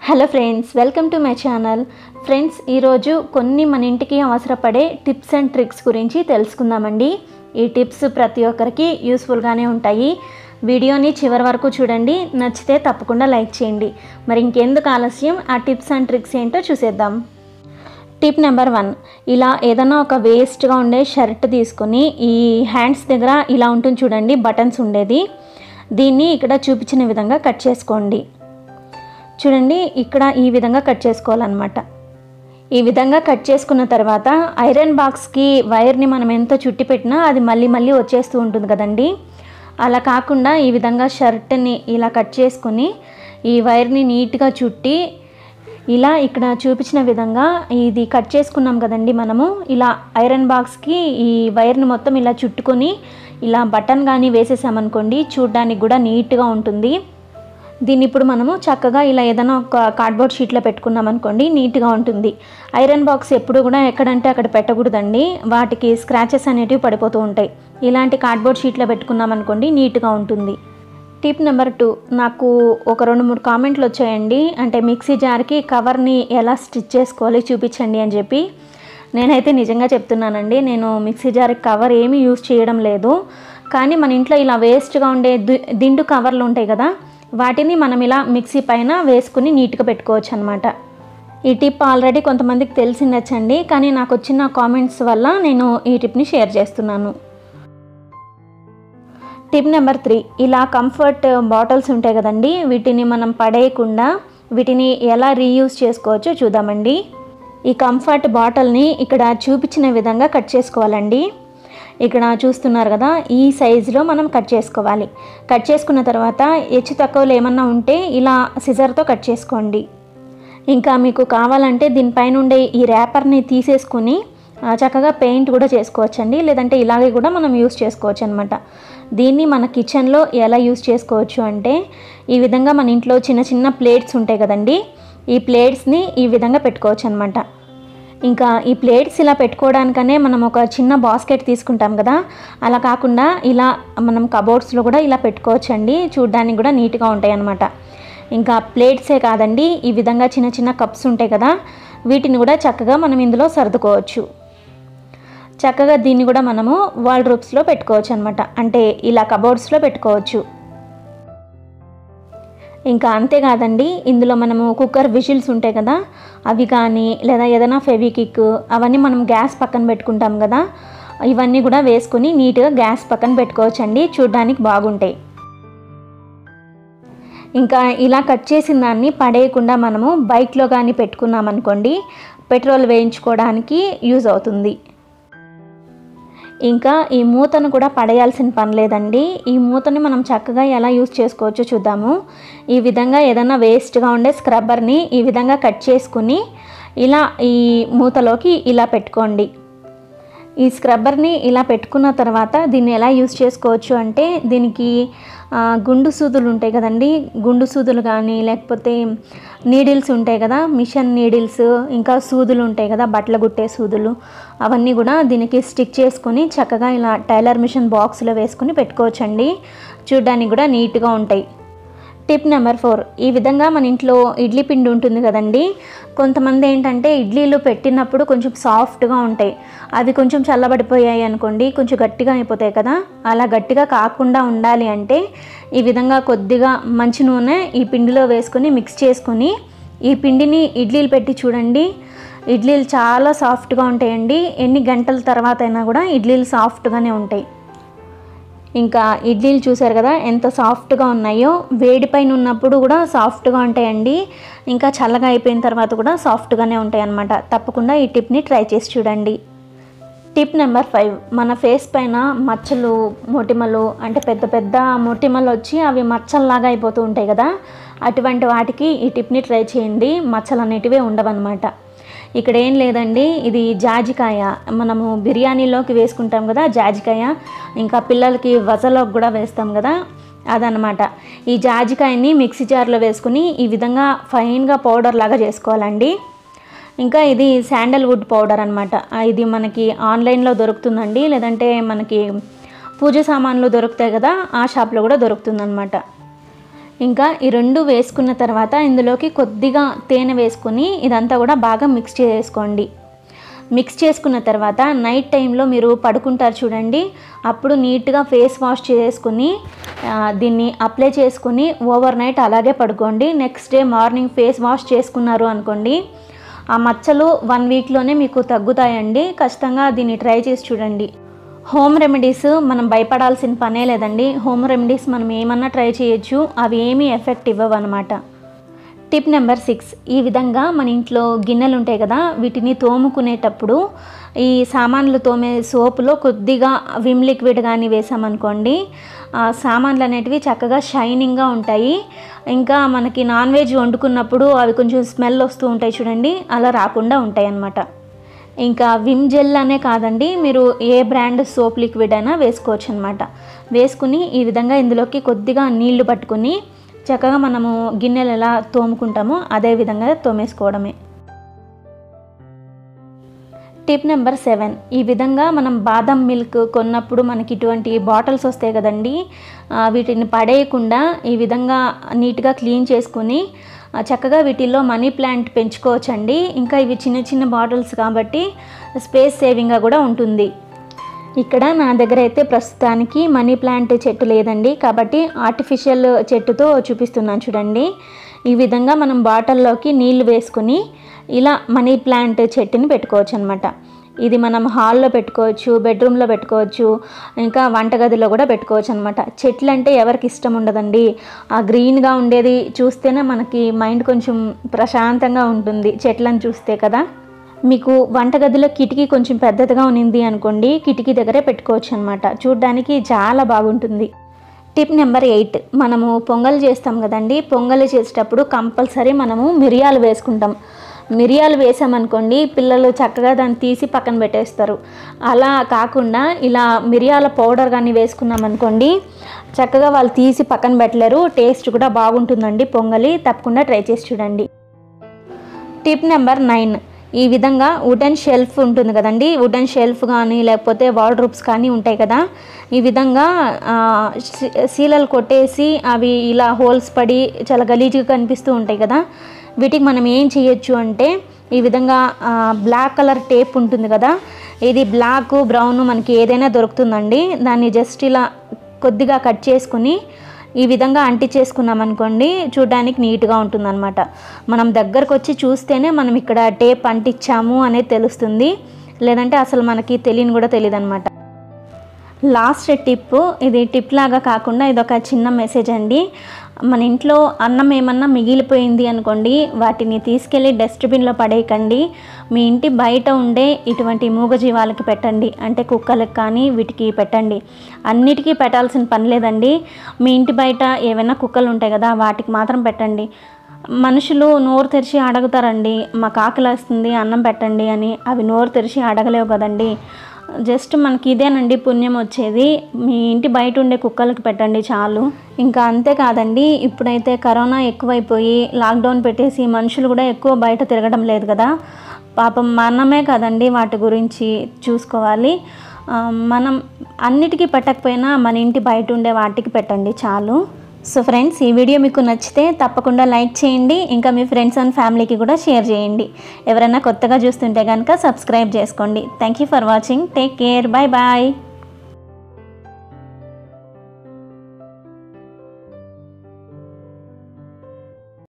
hello friends welcome to my channel friends ఈరోజు కొన్ని మన ఇంటికి అవసరపడే టిప్స్ అండ్ ట్రిక్స్ గురించి తెలుసుకుందామండి ఈ టిప్స్ ప్రతి ఒక్కరికి యూస్ఫుల్గానే ఉంటాయి వీడియోని చివరి వరకు చూడండి నచ్చితే తప్పకుండా లైక్ చేయండి మరి ఇంకెందుకు ఆలస్యం ఆ టిప్స్ అండ్ ట్రిక్స్ ఏంటో చూసేద్దాం టిప్ నెంబర్ వన్ ఇలా ఏదైనా ఒక వేస్ట్గా ఉండే షర్ట్ తీసుకొని ఈ హ్యాండ్స్ దగ్గర ఇలా ఉంటుంది చూడండి బటన్స్ ఉండేది దీన్ని ఇక్కడ చూపించిన విధంగా కట్ చేసుకోండి చూడండి ఇక్కడ ఈ విధంగా కట్ చేసుకోవాలన్నమాట ఈ విధంగా కట్ చేసుకున్న తర్వాత ఐరన్ బాక్స్కి వైర్ని మనం ఎంత చుట్టి పెట్టినా అది మళ్ళీ మళ్ళీ వచ్చేస్తూ ఉంటుంది కదండి అలా కాకుండా ఈ విధంగా షర్ట్ని ఇలా కట్ చేసుకుని ఈ వైర్ని నీట్గా చుట్టి ఇలా ఇక్కడ చూపించిన విధంగా ఇది కట్ చేసుకున్నాం కదండి మనము ఇలా ఐరన్ బాక్స్కి ఈ వైర్ని మొత్తం ఇలా చుట్టుకొని ఇలా బటన్ కానీ వేసేసామనుకోండి చూడ్డానికి కూడా నీట్గా ఉంటుంది దీన్ని ఇప్పుడు మనము చక్కగా ఇలా ఏదైనా ఒక కార్డ్బోర్డ్ షీట్లో పెట్టుకున్నాం అనుకోండి నీట్గా ఉంటుంది ఐరన్ బాక్స్ ఎప్పుడు కూడా ఎక్కడంటే అక్కడ పెట్టకూడదండి వాటికి స్క్రాచెస్ అనేటివి పడిపోతూ ఉంటాయి ఇలాంటి కార్డ్బోర్డ్ షీట్లో పెట్టుకున్నాం అనుకోండి నీట్గా ఉంటుంది టిప్ నెంబర్ టూ నాకు ఒక రెండు మూడు కామెంట్లు వచ్చాయండి అంటే మిక్సీ జార్కి కవర్ని ఎలా స్టిచ్ చేసుకోవాలి చూపించండి అని చెప్పి నేనైతే నిజంగా చెప్తున్నానండి నేను మిక్సీ జార్కి కవర్ ఏమీ యూజ్ చేయడం లేదు కానీ మన ఇంట్లో ఇలా వేస్ట్గా ఉండే ది- దిండు కవర్లు ఉంటాయి కదా వాటిని మనం ఇలా మిక్సీ పైన వేసుకుని నీట్గా పెట్టుకోవచ్చు అనమాట ఈ టిప్ ఆల్రెడీ కొంతమందికి తెలిసిండొచ్చండి కానీ నాకు వచ్చిన కామెంట్స్ వల్ల నేను ఈ టిప్ని షేర్ చేస్తున్నాను టిప్ నెంబర్ త్రీ ఇలా కంఫర్ట్ బాటిల్స్ ఉంటాయి కదండి వీటిని మనం పడేయకుండా వీటిని ఎలా రీయూజ్ చేసుకోవచ్చో చూద్దామండి ఈ కంఫర్ట్ బాటిల్ని ఇక్కడ చూపించిన విధంగా కట్ చేసుకోవాలండి ఇక్కడ చూస్తున్నారు కదా ఈ సైజులో మనం కట్ చేసుకోవాలి కట్ చేసుకున్న తర్వాత హెచ్చు తక్కువలు ఏమన్నా ఉంటే ఇలా సిజర్తో కట్ చేసుకోండి ఇంకా మీకు కావాలంటే దీనిపైన ఉండే ఈ ర్యాపర్ని తీసేసుకుని ఆ, చక్కగా పెయింట్ కూడా చేసుకోవచ్చండి లేదంటే ఇలాగే కూడా మనం యూస్ చేసుకోవచ్చు అనమాట దీన్ని మన కిచెన్లో ఎలా యూస్ చేసుకోవచ్చు అంటే ఈ విధంగా మన ఇంట్లో చిన్న చిన్న ప్లేట్స్ ఉంటాయి కదండి ఈ ప్లేట్స్ని ఈ విధంగా పెట్టుకోవచ్చు అనమాట ఇంకా ఈ ప్లేట్స్ ఇలా పెట్టుకోవడానికనే మనం ఒక చిన్న బాస్కెట్ తీసుకుంటాం కదా అలా కాకుండా ఇలా మనం కబోర్డ్స్లో కూడా ఇలా పెట్టుకోవచ్చండి చూడ్డానికి కూడా నీట్గా ఉంటాయి అన్నమాట ఇంకా ప్లేట్సే కాదండి ఈ విధంగా చిన్న చిన్న కప్స్ ఉంటాయి కదా వీటిని కూడా చక్కగా మనం ఇందులో సర్దుకోవచ్చు చక్కగా దీన్ని కూడా మనము వాల్ రూప్స్లో పెట్టుకోవచ్చు అనమాట అంటే ఇలా కబోర్డ్స్లో పెట్టుకోవచ్చు ఇంకా అంతేకాదండి ఇందులో మనము కుక్కర్ విజిల్స్ ఉంటాయి కదా అవి కానీ లేదా ఏదైనా ఫెవికిక్ అవన్నీ మనం గ్యాస్ పక్కన పెట్టుకుంటాం కదా ఇవన్నీ కూడా వేసుకొని నీట్గా గ్యాస్ పక్కన పెట్టుకోవచ్చండి చూడ్డానికి బాగుంటాయి ఇంకా ఇలా కట్ చేసిన దాన్ని పడేయకుండా మనము బైక్లో కానీ పెట్టుకున్నాం అనుకోండి పెట్రోల్ వేయించుకోవడానికి యూజ్ అవుతుంది ఇంకా ఈ మూతను కూడా పడేయాల్సిన పని లేదండి ఈ మూతని మనం చక్కగా ఎలా యూస్ చేసుకోవచ్చో చూద్దాము ఈ విధంగా ఏదైనా వేస్ట్గా ఉండే స్క్రబ్బర్ని ఈ విధంగా కట్ చేసుకుని ఇలా ఈ మూతలోకి ఇలా పెట్టుకోండి ఈ స్క్రబ్బర్ని ఇలా పెట్టుకున్న తర్వాత దీన్ని ఎలా యూస్ చేసుకోవచ్చు అంటే దీనికి ఆ, గుండు సూదులు ఉంటాయి కదండి గుండు సూదులు కానీ లేకపోతే నీడిల్స్ ఉంటాయి కదా మిషన్ నీడిల్స్ ఇంకా సూదులు ఉంటాయి కదా బట్టలు గుట్టే సూదులు అవన్నీ కూడా దీనికి స్టిక్ చేసుకొని చక్కగా ఇలా టైలర్ మిషన్ బాక్స్లో వేసుకొని పెట్టుకోవచ్చండి చూడ్డానికి కూడా నీట్గా ఉంటాయి టిప్ నెంబర్ ఫోర్ ఈ విధంగా మన ఇంట్లో ఇడ్లీ పిండి ఉంటుంది కదండి కొంతమంది ఏంటంటే ఇడ్లీలు పెట్టినప్పుడు కొంచెం సాఫ్ట్గా ఉంటాయి అవి కొంచెం చల్లబడిపోయాయి అనుకోండి కొంచెం గట్టిగా అయిపోతాయి కదా అలా గట్టిగా కాకుండా ఉండాలి అంటే ఈ విధంగా కొద్దిగా మంచి నూనె ఈ పిండిలో వేసుకొని మిక్స్ చేసుకొని ఈ పిండిని ఇడ్లీలు పెట్టి చూడండి ఇడ్లీలు చాలా సాఫ్ట్గా ఉంటాయండి ఎన్ని గంటల తర్వాత అయినా కూడా ఇడ్లీలు సాఫ్ట్గానే ఉంటాయి ఇంకా ఇడ్లీలు చూసారు కదా ఎంత సాఫ్ట్గా ఉన్నాయో వేడి పైన ఉన్నప్పుడు కూడా సాఫ్ట్గా ఉంటాయండి ఇంకా చల్లగా అయిపోయిన తర్వాత కూడా సాఫ్ట్గానే ఉంటాయి అన్నమాట తప్పకుండా ఈ టిప్ని ట్రై చేసి చూడండి టిప్ నెంబర్ ఫైవ్ మన ఫేస్ పైన మచ్చలు మొటిమలు అంటే పెద్ద పెద్ద మొటిమలు వచ్చి అవి మచ్చల్లాగా అయిపోతూ ఉంటాయి కదా అటువంటి వాటికి ఈ టిప్ని ట్రై చేయండి మచ్చలు అనేటివే ఉండవన్నమాట ఇక్కడ ఏం లేదండి ఇది జాజికాయ మనము బిర్యానీలోకి వేసుకుంటాం కదా జాజికాయ ఇంకా పిల్లలకి వజలోకి కూడా వేస్తాం కదా అదనమాట ఈ జాజికాయని మిక్సీ జార్లో వేసుకుని ఈ విధంగా ఫైన్గా పౌడర్ లాగా చేసుకోవాలండి ఇంకా ఇది శాండల్వుడ్ పౌడర్ అనమాట ఇది మనకి ఆన్లైన్లో దొరుకుతుందండి లేదంటే మనకి పూజ సామాన్లు దొరుకుతాయి కదా ఆ షాప్లో కూడా దొరుకుతుందన్నమాట ఇంకా ఈ రెండు వేసుకున్న తర్వాత ఇందులోకి కొద్దిగా తేనె వేసుకుని ఇదంతా కూడా బాగా మిక్స్ చేసుకోండి మిక్స్ చేసుకున్న తర్వాత నైట్ టైంలో మీరు పడుకుంటారు చూడండి అప్పుడు నీట్గా ఫేస్ వాష్ చేసుకుని ఆ, దీన్ని అప్లై చేసుకుని ఓవర్ నైట్ అలాగే పడుకోండి next day morning face wash చేసుకున్నారు అనుకోండి ఆ మచ్చలు వన్ వీక్లోనే మీకు తగ్గుతాయండి ఖచ్చితంగా దీన్ని ట్రై చేసి చూడండి హోమ్ రెమెడీస్ మనం భయపడాల్సిన పనే లేదండి హోమ్ రెమెడీస్ మనం ఏమన్నా ట్రై చేయొచ్చు అవి ఏమీ ఎఫెక్ట్ ఇవ్వవు అనమాట టిప్ నెంబర్ సిక్స్ ఈ విధంగా మన ఇంట్లో గిన్నెలు ఉంటాయి కదా వీటిని తోముకునేటప్పుడు ఈ సామాన్లు తోమే సోపులో కొద్దిగా విమ్ లిక్విడ్ కానీ వేసామనుకోండి ఆ సామాన్లు అనేటివి చక్కగా షైనింగ్గా ఉంటాయి ఇంకా మనకి నాన్ వెజ్ వండుకున్నప్పుడు అవి కొంచెం స్మెల్ వస్తూ ఉంటాయి చూడండి అలా రాకుండా ఉంటాయి అన్నమాట ఇంకా విమ్ జెల్ అనే కాదండి మీరు ఏ బ్రాండ్ సోప్ లిక్విడ్ అయినా వేసుకోవచ్చు అనమాట వేసుకుని ఈ విధంగా ఇందులోకి కొద్దిగా నీళ్లు పట్టుకుని చక్కగా మనము గిన్నెలు ఎలా తోముకుంటామో అదే విధంగా తోమేసుకోవడమే టిప్ నెంబర్ సెవెన్ ఈ విధంగా మనం బాదం మిల్క్ కొన్నప్పుడు మనకి ఇటువంటి బాటిల్స్ వస్తాయి కదండి ఆ, వీటిని పడేయకుండా ఈ విధంగా నీట్గా క్లీన్ చేసుకుని ఆ, చక్కగా వీటిల్లో మనీ ప్లాంట్ పెంచుకోవచ్చండి ఇంకా ఇవి చిన్న చిన్న బాటిల్స్ కాబట్టి స్పేస్ సేవింగ్గా కూడా ఉంటుంది ఇక్కడ నా దగ్గర అయితే ప్రస్తుతానికి మనీ ప్లాంట్ చెట్టు లేదండి కాబట్టి ఆర్టిఫిషియల్ చెట్టుతో చూపిస్తున్నాను చూడండి ఈ విధంగా మనం బాటిల్లోకి నీళ్లు వేసుకుని ఇలా మనీ ప్లాంట్ చెట్టుని పెట్టుకోవచ్చు అనమాట ఇది మనం హాల్లో పెట్టుకోవచ్చు బెడ్రూమ్లో పెట్టుకోవచ్చు ఇంకా వంటగదిలో కూడా పెట్టుకోవచ్చు అనమాట చెట్లు అంటే ఎవరికి ఇష్టం ఉండదండి ఆ గ్రీన్గా ఉండేది చూస్తేనే మనకి మైండ్ కొంచెం ప్రశాంతంగా ఉంటుంది చెట్లను చూస్తే కదా మీకు వంటగదిలో కిటికీ కొంచెం పెద్దదిగా ఉన్నింది అనుకోండి కిటికీ దగ్గరే పెట్టుకోవచ్చు అనమాట చూడ్డానికి చాలా బాగుంటుంది టిప్ నెంబర్ ఎయిట్ మనము పొంగల్ చేస్తాం కదండి పొంగల్ చేసేటప్పుడు కంపల్సరీ మనము మిరియాలు వేసుకుంటాం మిరియాలు వేసామనుకోండి పిల్లలు చక్కగా దాన్ని తీసి పక్కన పెట్టేస్తారు అలా కాకుండా ఇలా మిరియాల పౌడర్ కానీ వేసుకున్నాం అనుకోండి చక్కగా వాళ్ళు తీసి పక్కన పెట్టలేరు టేస్ట్ కూడా బాగుంటుందండి పొంగలి తప్పకుండా ట్రై చేసి చూడండి టిప్ నెంబర్ నైన్ ఈ విధంగా వుడెన్ షెల్ఫ్ ఉంటుంది కదండి వుడెన్ షెల్ఫ్ కానీ లేకపోతే వార్డ్రూప్స్ కానీ ఉంటాయి కదా ఈ విధంగా ఆ, శీ- శీలలు కొట్టేసి అవి ఇలా హోల్స్ పడి చాలా గలీజ్గా కనిపిస్తూ ఉంటాయి కదా వీటికి మనం ఏం చేయొచ్చు అంటే ఈ విధంగా ఆ, బ్లాక్ కలర్ టేప్ ఉంటుంది కదా ఇది బ్లాక్ బ్రౌన్ మనకి ఏదైనా దొరుకుతుందండి దాన్ని జస్ట్ ఇలా కొద్దిగా కట్ చేసుకుని ఈ విధంగా అంటించేసుకున్నాం అనుకోండి చూడడానికి నీట్గా ఉంటుందన్నమాట మనం దగ్గరకు వచ్చి చూస్తేనే మనం ఇక్కడ టేప్ అంటించాము అనేది తెలుస్తుంది లేదంటే అసలు మనకి తెలియని కూడా తెలియదు అనమాట లాస్ట్ టిప్ ఇది టిప్ లాగా కాకుండా ఇది ఒక చిన్న మెసేజ్ అండి మన ఇంట్లో అన్నం ఏమన్నా మిగిలిపోయింది అనుకోండి వాటిని తీసుకెళ్ళి డస్ట్బిన్లో పడేయకండి మీ ఇంటి బయట ఉండే ఇటువంటి మూగజీవాలకి పెట్టండి అంటే కుక్కలకు కానీ వీటికి పెట్టండి అన్నిటికీ పెట్టాల్సిన పని లేదండి మీ ఇంటి బయట ఏవైనా కుక్కలు ఉంటాయి కదా వాటికి మాత్రం పెట్టండి మనుషులు నోరు తెరిచి అడుగుతారండి మాకు ఆకలి వేస్తుంది అన్నం పెట్టండి అని అవి నోరు తెరిచి అడగలేవు కదండి జస్ట్ మనకి ఇదేనండి పుణ్యం వచ్చేది మీ ఇంటి బయట ఉండే కుక్కలకి పెట్టండి చాలు ఇంకా అంతే కాదండి ఇప్పుడైతే కరోనా ఎక్కువైపోయి లాక్డౌన్ పెట్టేసి మనుషులు కూడా ఎక్కువ బయట తిరగడం లేదు కదా పాపం మనమే కదండి వాటి గురించి చూసుకోవాలి ఆ, మనం అన్నిటికీ పెట్టకపోయినా మన ఇంటి బయట ఉండే వాటికి పెట్టండి చాలు సో ఫ్రెండ్స్ ఈ వీడియో మీకు నచ్చితే తప్పకుండా లైక్ చేయండి ఇంకా మీ ఫ్రెండ్స్ అండ్ ఫ్యామిలీకి కూడా షేర్ చేయండి ఎవరైనా కొత్తగా చూస్తుంటే కనుక సబ్స్క్రైబ్ చేసుకోండి thank you for watching take care bye bye